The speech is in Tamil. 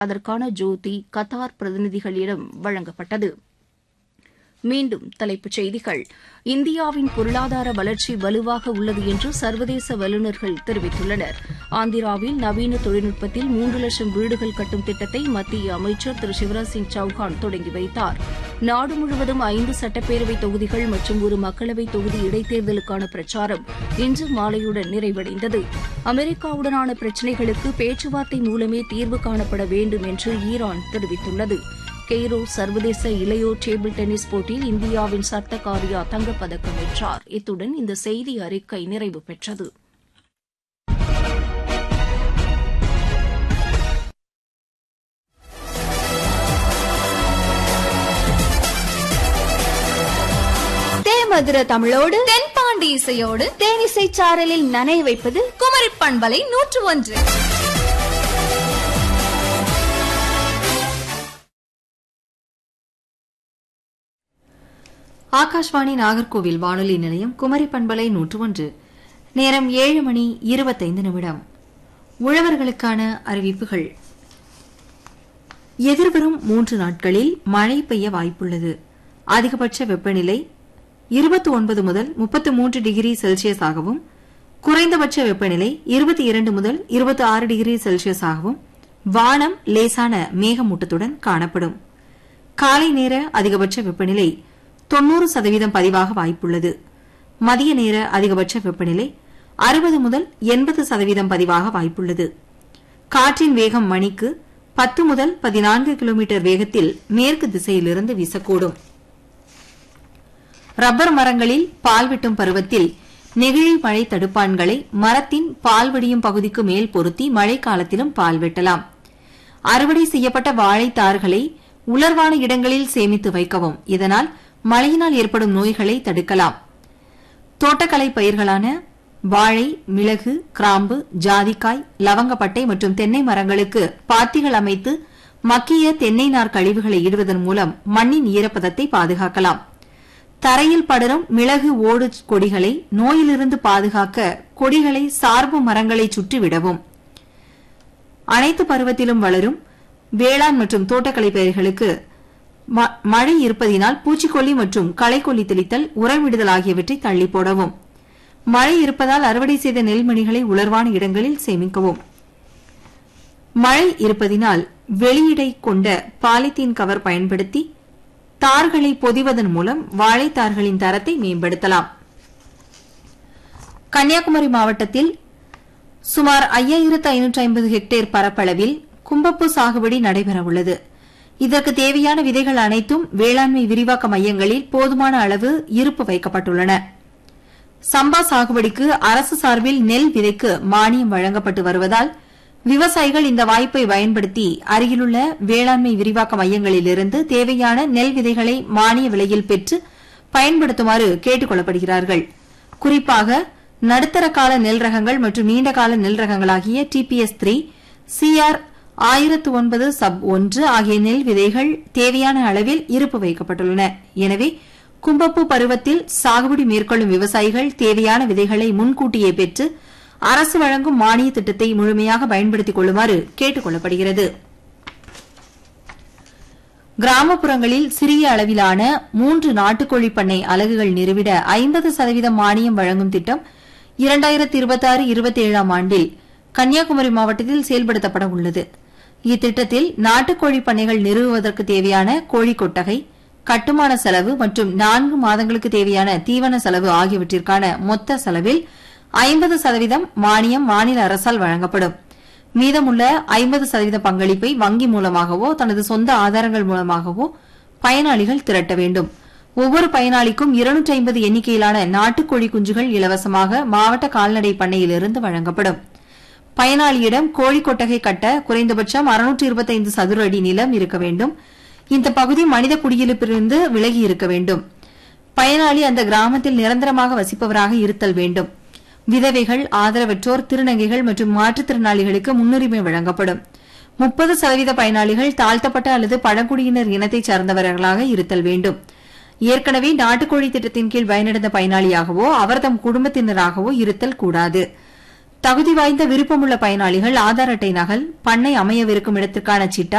அதற்கான ஜோதி கத்தார் பிரதிநிதிகளிடம் வழங்கப்பட்டது மீண்டும் தலைப்புச் செய்திகள் இந்தியாவின் பொருளாதார வளர்ச்சி வலுவாக உள்ளது என்று சர்வதேச வல்லுநர்கள் தெரிவித்துள்ளனர் ஆந்திராவில் நவீன தொழில்நுட்பத்தில் மூன்று லட்சம் வீடுகள் கட்டும் திட்டத்தை மத்திய அமைச்சர் திரு சிவராஜ் சிங் சௌஹான் தொடங்கி வைத்தார் நாடு முழுவதும் ஐந்து சட்டப்பேரவை தொகுதிகள் மற்றும் ஒரு மக்களவை தொகுதி இடைத்தேர்தலுக்கான பிரச்சாரம் இன்று மாலையுடன் நிறைவடைந்தது அமெரிக்காவுடனான பிரச்சினைகளுக்கு பேச்சுவார்த்தை மூலமே தீர்வு காணப்பட வேண்டும் என்று ஈரான் தெரிவித்துள்ளது கெய்ரோ சர்வதேச இளையோர் டேபிள் டென்னிஸ் போட்டியில் இந்தியாவின் சர்த்த காரியா தங்கப்பதக்கம் வென்றார் இத்துடன் இந்த செய்தி அறிக்கை நிறைவு பெற்றது தேமதுர தமிழோடு தென்பாண்டி இசையோடு தேனிசை சாரலில் நனைய வைப்பது குமரி பண்பலை நூற்று ஒன்று ஆகாஷ்வாணி நாகர்கோவில் வானொலி நிலையம் குமரி பண்பலை நூற்று ஒன்று நேரம் ஏழு மணி இருபத்தைந்து நிமிடம் உழவர்களுக்கான அறிவிப்புகள் எதிர்வரும் மூன்று நாட்களில் மழை பெய்ய வாய்ப்புள்ளது அதிகபட்ச வெப்பநிலை இருபத்தி ஒன்பது முதல் முப்பத்து மூன்று டிகிரி செல்சியஸ் ஆகவும் குறைந்தபட்ச வெப்பநிலை இருபத்தி இரண்டு முதல் இருபத்தி ஆறு டிகிரி செல்சியஸ் ஆகவும் வானம் லேசான மேகமூட்டத்துடன் காணப்படும் காலை நேர அதிகபட்ச வெப்பநிலை தொன்னூறு சதவீதம் பதிவாக வாய்ப்புள்ளது மதிய நேர அதிகபட்ச வெப்பநிலை அறுபது முதல் எண்பது சதவீதம் பதிவாக வாய்ப்புள்ளது காற்றின் வேகம் மணிக்கு பத்து முதல் பதினான்கு கிலோமீட்டர் வேகத்தில் மேற்கு திசையிலிருந்து வீசக்கூடும் ரப்பர் மரங்களில் பால் வெட்டும் பருவத்தில் நெகிழி மழை தடுப்பான்களை மரத்தின் பால் வடியும் பகுதிக்கு மேல் பொருத்தி மழைக்காலத்திலும் பால் வெட்டலாம் அறுவடை செய்யப்பட்ட வாழைத்தார்களை உலர்வான இடங்களில் சேமித்து வைக்கவும் இதனால் மழையினால் ஏற்படும் நோய்களை தடுக்கலாம் தோட்டக்கலை பயிர்களான வாழை மிளகு கிராம்பு ஜாதிக்காய் லவங்கப்பட்டை மற்றும் தென்னை மரங்களுக்கு பாத்திகள் அமைத்து மக்கிய தென்னை நார் கழிவுகளை இடுவதன் மூலம் மண்ணின் ஈரப்பதத்தை பாதுகாக்கலாம் தரையில் படரும் மிளகு ஓடு கொடிகளை நோயிலிருந்து பாதுகாக்க கொடிகளை சார்பு மரங்களை சுற்றிவிடவும் அனைத்து பருவத்திலும் வளரும் வேளாண் மற்றும் தோட்டக்கலை பயிர்களுக்கு மழை இருப்பதினால் பூச்சிக்கொல்லி மற்றும் களைக்கொல்லி தெளித்தல் உரமிடுதல் ஆகியவற்றை தள்ளி போடவும் மழை இருப்பதால் அறுவடை செய்த நெல்மணிகளை உலர்வான இடங்களில் சேமிக்கவும் மழை இருப்பதினால் வெளியிடை கொண்ட பாலித்தீன் கவர் பயன்படுத்தி தார்களை பொதிவதன் மூலம் வாழைத்தார்களின் தரத்தை மேம்படுத்தலாம் கன்னியாகுமரி மாவட்டத்தில் சுமார் ஐயாயிரத்து ஐநூற்று ஐம்பது ஹெக்டேர் பரப்பளவில் கும்பப்பு சாகுபடி நடைபெறவுள்ளது இதற்கு தேவையான விதைகள் அனைத்தும் வேளாண்மை விரிவாக்க மையங்களில் போதுமான அளவு இருப்பு வைக்கப்பட்டுள்ளன சம்பா சாகுபடிக்கு அரசு சார்பில் நெல் விதைக்கு மானியம் வழங்கப்பட்டு வருவதால் விவசாயிகள் இந்த வாய்ப்பை பயன்படுத்தி அருகிலுள்ள வேளாண்மை விரிவாக்க மையங்களிலிருந்து தேவையான நெல் விதைகளை மானிய விலையில் பெற்று பயன்படுத்துமாறு கேட்டுக் கொள்ளப்படுகிறார்கள் குறிப்பாக நடுத்தர கால நெல் ரகங்கள் மற்றும் நீண்ட கால நெல் ரகங்களாகிய டிபிஎஸ் த்ரீ சிஆர் ஆயிரத்து ஒன்பது சப் ஒன்று ஆகிய நெல் விதைகள் தேவையான அளவில் இருப்பு வைக்கப்பட்டுள்ளன எனவே கும்பப்பு பருவத்தில் சாகுபடி மேற்கொள்ளும் விவசாயிகள் தேவையான விதைகளை முன்கூட்டியே பெற்று அரசு வழங்கும் மானிய திட்டத்தை முழுமையாக பயன்படுத்திக் கொள்ளுமாறு கேட்டுக் கொள்ளப்படுகிறது கிராமப்புறங்களில் சிறிய அளவிலான மூன்று நாட்டுக்கோழி பண்ணை அலகுகள் நிறுவிட ஐம்பது சதவீதம் மானியம் வழங்கும் திட்டம் இரண்டாயிரத்தி இருபத்தாறு இருபத்தேழாம் ஆண்டில் கன்னியாகுமரி மாவட்டத்தில் செயல்படுத்தப்பட உள்ளது இத்திட்டத்தில் நாட்டுக்கோழி பண்ணைகள் நிறுவுவதற்கு தேவையான கோழி கொட்டகை கட்டுமான செலவு மற்றும் நான்கு மாதங்களுக்கு தேவையான தீவன செலவு ஆகியவற்றிற்கான மொத்த செலவில் ஐம்பது சதவீதம் மானியம் மாநில அரசால் வழங்கப்படும் மீதமுள்ள ஐம்பது சதவீத பங்களிப்பை வங்கி மூலமாகவோ தனது சொந்த ஆதாரங்கள் மூலமாகவோ பயனாளிகள் திரட்ட வேண்டும் ஒவ்வொரு பயனாளிக்கும் இருநூற்றி ஐம்பது எண்ணிக்கையிலான நாட்டுக்கோழி குஞ்சுகள் இலவசமாக மாவட்ட கால்நடை பண்ணையிலிருந்து வழங்கப்படும் பயனாளியிடம் கோழி கொட்டகை கட்ட குறைந்தபட்சம் அறுநூற்று இருபத்தைந்து சதுர அடி நிலம் இருக்க வேண்டும் இந்த பகுதி மனித குடியிருப்பிலிருந்து விலகி இருக்க வேண்டும் பயனாளி அந்த கிராமத்தில் நிரந்தரமாக வசிப்பவராக இருத்தல் வேண்டும் விதவைகள் ஆதரவற்றோர் திருநங்கைகள் மற்றும் மாற்றுத்திறனாளிகளுக்கு முன்னுரிமை வழங்கப்படும் முப்பது சதவீத பயனாளிகள் தாழ்த்தப்பட்ட அல்லது பழங்குடியினர் இனத்தைச் சார்ந்தவர்களாக இருத்தல் வேண்டும் ஏற்கனவே நாட்டுக்கோழி திட்டத்தின் கீழ் பயனடைந்த பயனாளியாகவோ அவர் தம் குடும்பத்தினராகவோ இருத்தல் கூடாது தகுதி வாய்ந்த விருப்பமுள்ள பயனாளிகள் ஆதார் அட்டை நகல் பண்ணை அமையவிருக்கும் இடத்திற்கான சிட்டா